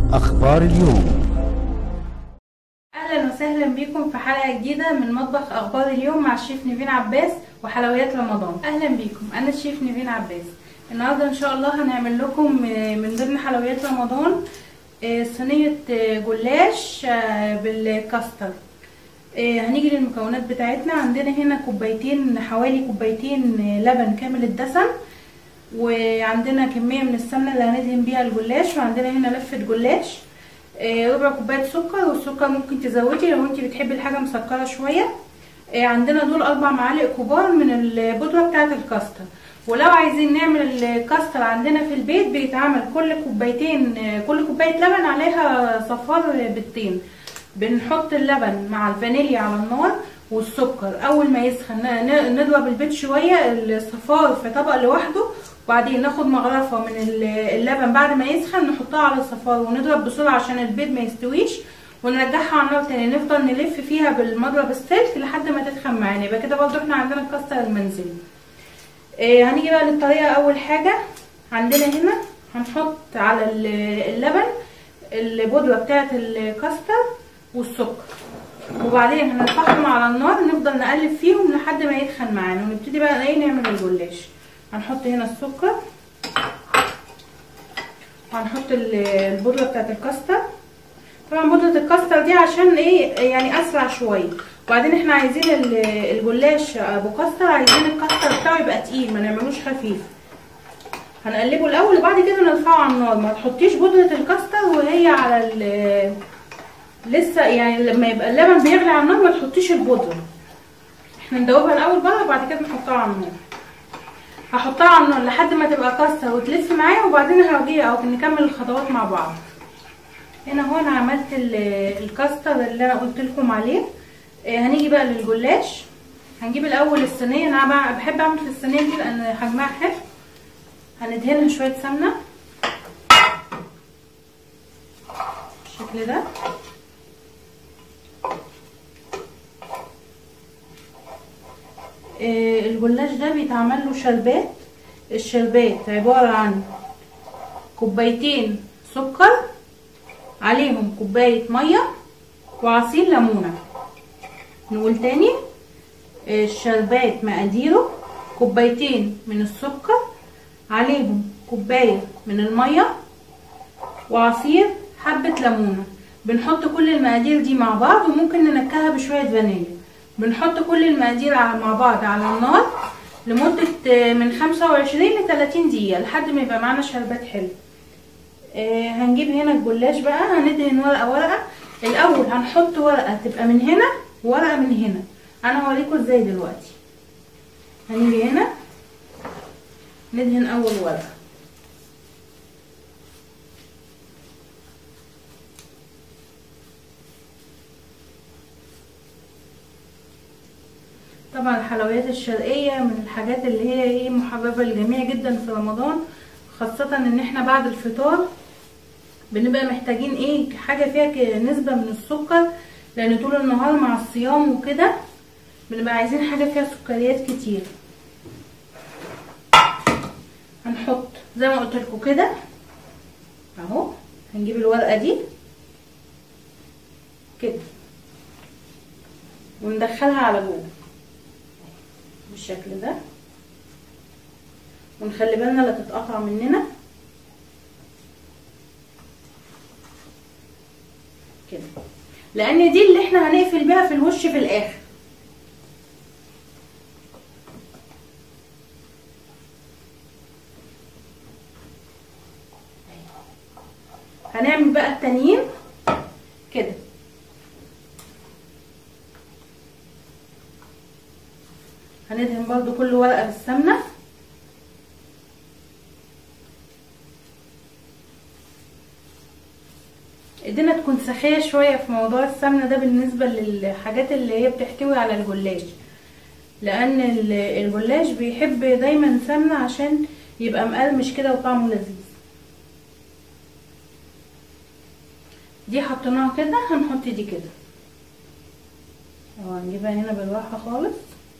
أخبار اليوم اهلا وسهلا بيكم في حلقه جديده من مطبخ اخبار اليوم مع الشيف نيفين عباس وحلويات رمضان اهلا بيكم انا الشيف نيفين عباس النهارده ان شاء الله هنعمل لكم من ضمن حلويات رمضان صينيه جلاش بالكاستر هنيجي للمكونات بتاعتنا عندنا هنا كوبايتين حوالي كوبايتين لبن كامل الدسم وعندنا كميه من السمنه اللي هندهن بيها الجلاش وعندنا هنا لفه جلاش ربع كوبايه سكر والسكر ممكن تزودي لو انت بتحبي الحاجه مسكره شويه عندنا دول اربع معالق كبار من البودره بتاعه الكاستر ولو عايزين نعمل الكاستر عندنا في البيت بيتعمل كل كوبايتين كل كوبايه لبن عليها صفار بيضتين بنحط اللبن مع الفانيليا على النار والسكر اول ما يسخن نضرب البيض شويه الصفار في طبق لوحده وبعدين ناخد مغرفه من اللبن بعد ما يسخن نحطها على الصفار ونضرب بسرعه عشان البيض ما يستويش ونرجعها على النار تاني نفضل نلف فيها بالمضرب السلك لحد ما تتخن معانا يبقى كده برضو احنا عندنا الكاستر المنزلي آه هنيجي بقى للطريقه اول حاجه عندنا هنا هنحط على اللبن البودره بتاعه الكاستر والسكر وبعدين هنرفعهم على النار نفضل نقلب فيهم لحد ما يتخن معانا ونبتدي بقى ايه نعمل الجلاش هنحط هنا السكر وهنحط البودره بتاعه الكاستر طبعا بودره الكاستر دي عشان ايه يعني اسرع شويه وبعدين احنا عايزين الجلاش ابو كاستر عايزين الكاستر بتاعه يبقى تقيل ما نعملوش خفيف هنقلبه الاول وبعد كده نرفعه على النار ما تحطيش بودره الكاستر وهي على ال لسه يعني لما يبقى اللبن بيغلي على النار ما تحطيش البودره احنا ندوبها الاول بقى وبعد كده نحطها على النار هحطها على النار لحد ما تبقى كاستر وتلف معايا وبعدين هاجي او نكمل الخطوات مع بعض هنا هو انا عملت الكاستر اللي انا قلت لكم عليه هنيجي بقى للجلاش هنجيب الاول الصينيه انا بحب اعمل في الصينيه دي لان حجمها حلو هندهنها شويه سمنه بالشكل ده الجلاش ده بيتعمل له شربات الشربات عبارة عن كوبايتين سكر عليهم كوباية مية وعصير ليمونة نقول تاني الشربات مقاديره كوبايتين من السكر عليهم كوباية من المية وعصير حبة ليمونة بنحط كل المقادير دي مع بعض وممكن ننكهها بشوية فانيليا بنحط كل المقادير مع بعض على النار لمدة من خمسة وعشرين لتلاتين دقيقة لحد ما يبقى معانا شربات حلو آه هنجيب هنا الجلاش بقى هندهن ورقة ورقة الأول هنحط ورقة تبقى من هنا وورقة من هنا أنا هوريكم ازاي دلوقتي هنيجي هنا ندهن أول ورقة طبعا الحلويات الشرقية من الحاجات اللي هي ايه محببة للجميع جدا في رمضان خاصة ان احنا بعد الفطار بنبقى محتاجين ايه حاجة فيها نسبة من السكر لان طول النهار مع الصيام وكده بنبقى عايزين حاجة فيها سكريات كتير هنحط زي ما قلت لكم كده اهو هنجيب الورقة دي كده وندخلها على جوه بالشكل ده ونخلي بالنا لا تتقطع مننا كده لان دي اللي احنا هنقفل بيها في الوش في الاخر هنعمل بقى التانيين كده هندهن برضو كل ورقة بالسمنة ايدينا تكون سخية شوية في موضوع السمنة ده بالنسبة للحاجات اللي هي بتحتوي على الجلاش لان الجلاش بيحب دايما سمنة عشان يبقى مقرمش كده وطعمه لذيذ دي حطيناها كده هنحط دي كده اهو هنجيبها هنا بالراحة خالص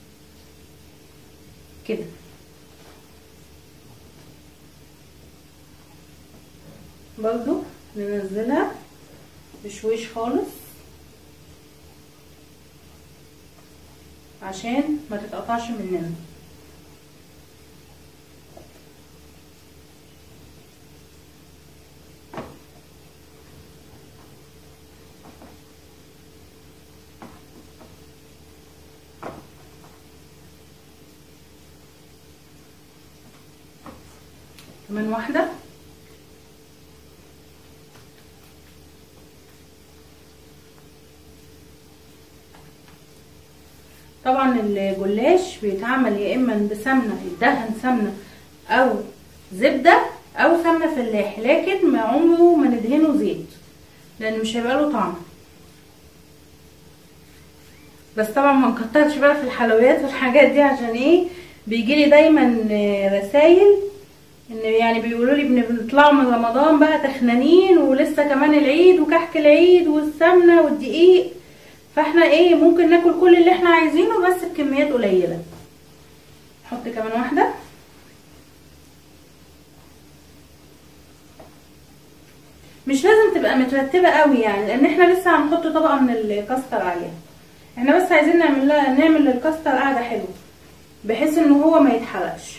كده برضو ننزلها بشويش خالص عشان ما تتقطعش مننا كمان واحدة طبعا الجلاش بيتعمل يا اما بسمنه يدهن سمنه او زبده او سمنه فلاحي لكن ما عمره ما ندهنه زيت لان مش هيبقى له طعم بس طبعا ما نكترش بقى في الحلويات والحاجات دي عشان ايه بيجيلي دايما رسايل ان يعني بيقولوا لي بنطلعوا من رمضان بقى تخنانين ولسه كمان العيد وكحك العيد والسمنه والدقيق فاحنا ايه ممكن ناكل كل اللي احنا عايزينه بس بكميات قليله نحط كمان واحده مش لازم تبقى مترتبه قوي يعني لان احنا لسه هنحط طبقه من الكاستر عليها احنا بس عايزين نعمل لها نعمل للكاستر قاعده حلوه بحيث ان هو ما يتحرقش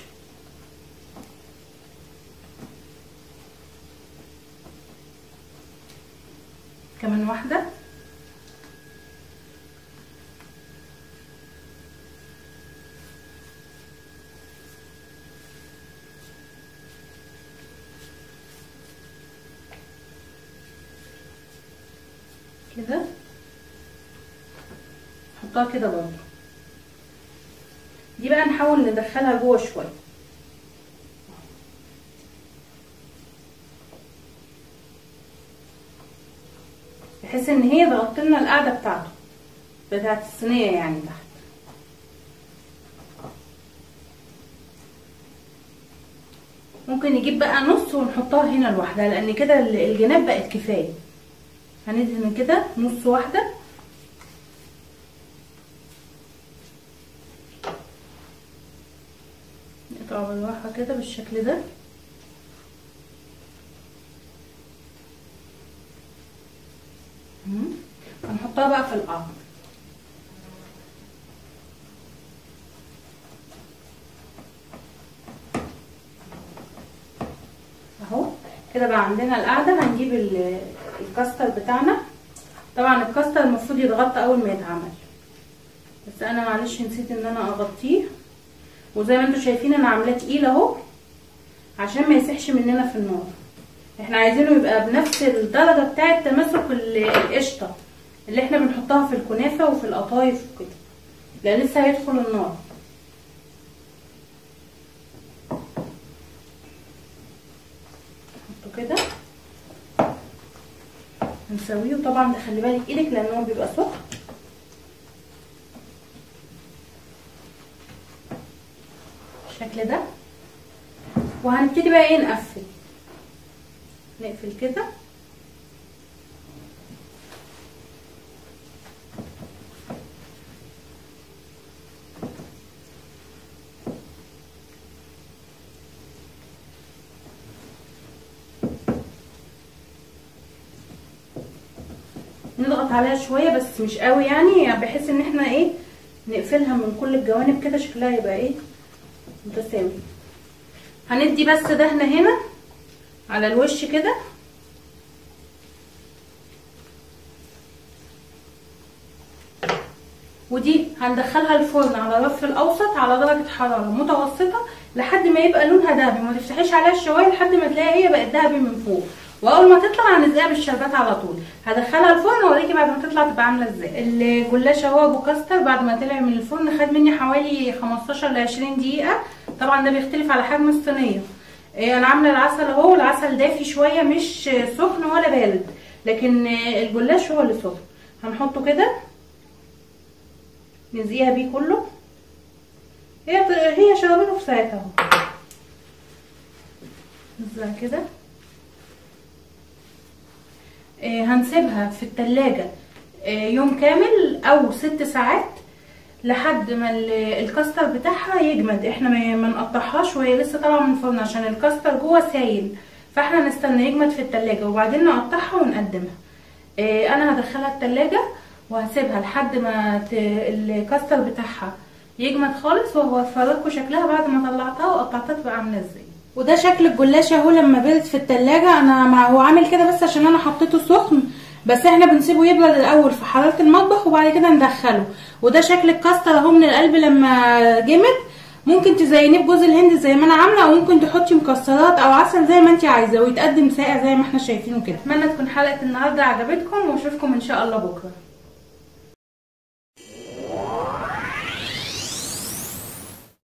كمان واحده كده نحطها كده برضه دي بقى نحاول ندخلها جوه شويه بحيث ان هي تغطي لنا القاعده بتاعته بتاعت الصينيه يعني تحت ممكن نجيب بقى نص ونحطها هنا لوحدها لان كده الجناب بقت كفايه هندهن كده نص واحده نقطع بالراحه كده بالشكل ده هنحطها بقى في القعر اهو كده بقى عندنا القعده هنجيب الكاستر بتاعنا طبعا الكاستر المفروض يتغطى اول ما يتعمل بس انا معلش نسيت ان انا اغطيه وزي ما انتم شايفين انا عاملاه تقيل اهو عشان ما يسحش مننا في النار احنا عايزينه يبقى بنفس الدرجه بتاعه تماسك القشطه اللي احنا بنحطها في الكنافه وفي القطايف وكده لان لسه هيدخل النار نحطه كده هنسويه وطبعا تخلي بالك ايدك لان هو بيبقى سخن بالشكل ده وهنبتدي بقى ايه نقفل نقفل كده نضغط عليها شويه بس مش قوي يعني بحيث ان احنا ايه نقفلها من كل الجوانب كده شكلها يبقى ايه متساوي هندي بس دهنه هنا على الوش كده ودي هندخلها الفرن على الرف الاوسط على درجه حراره متوسطه لحد ما يبقى لونها ذهبي ما تفتحيش عليها الشوايه لحد ما تلاقي هي بقت ذهبي من فوق واول ما تطلع هنزقها بالشربات على طول هدخلها الفرن واوريكي بعد ما تطلع تبقى عامله ازاي الجلاش اهو ابو كاستر بعد ما طلع من الفرن خد مني حوالي 15 ل 20 دقيقه طبعا ده بيختلف على حجم الصينيه انا عامله العسل اهو العسل دافي شويه مش سخن ولا بارد لكن الجلاش هو اللي سخن هنحطه كده نزقيها بيه كله هي هي شربته في ساعتها اهو نزلها كده آه هنسيبها في التلاجة آه يوم كامل او ست ساعات لحد ما الكاستر بتاعها يجمد احنا ما نقطعهاش وهي لسه طالعه من الفرن عشان الكاستر جوه سايل فاحنا نستنى يجمد في التلاجة وبعدين نقطعها ونقدمها إيه انا هدخلها التلاجة وهسيبها لحد ما ت... الكاستر بتاعها يجمد خالص وهوفرلكوا شكلها بعد ما طلعتها وقطعتها تبقى عامله ازاي وده شكل الجلاش اهو لما برد في التلاجة انا مع هو عامل كده بس عشان انا حطيته سخن بس احنا بنسيبه يبرد الاول في حراره المطبخ وبعد كده ندخله وده شكل الكاستر اهو من القلب لما جمد ممكن تزينيه بجوز الهند زي ما انا عامله او ممكن تحطي مكسرات او عسل زي ما انت عايزه ويتقدم ساقع زي ما احنا شايفينه كده اتمنى تكون حلقه النهارده عجبتكم واشوفكم ان شاء الله بكره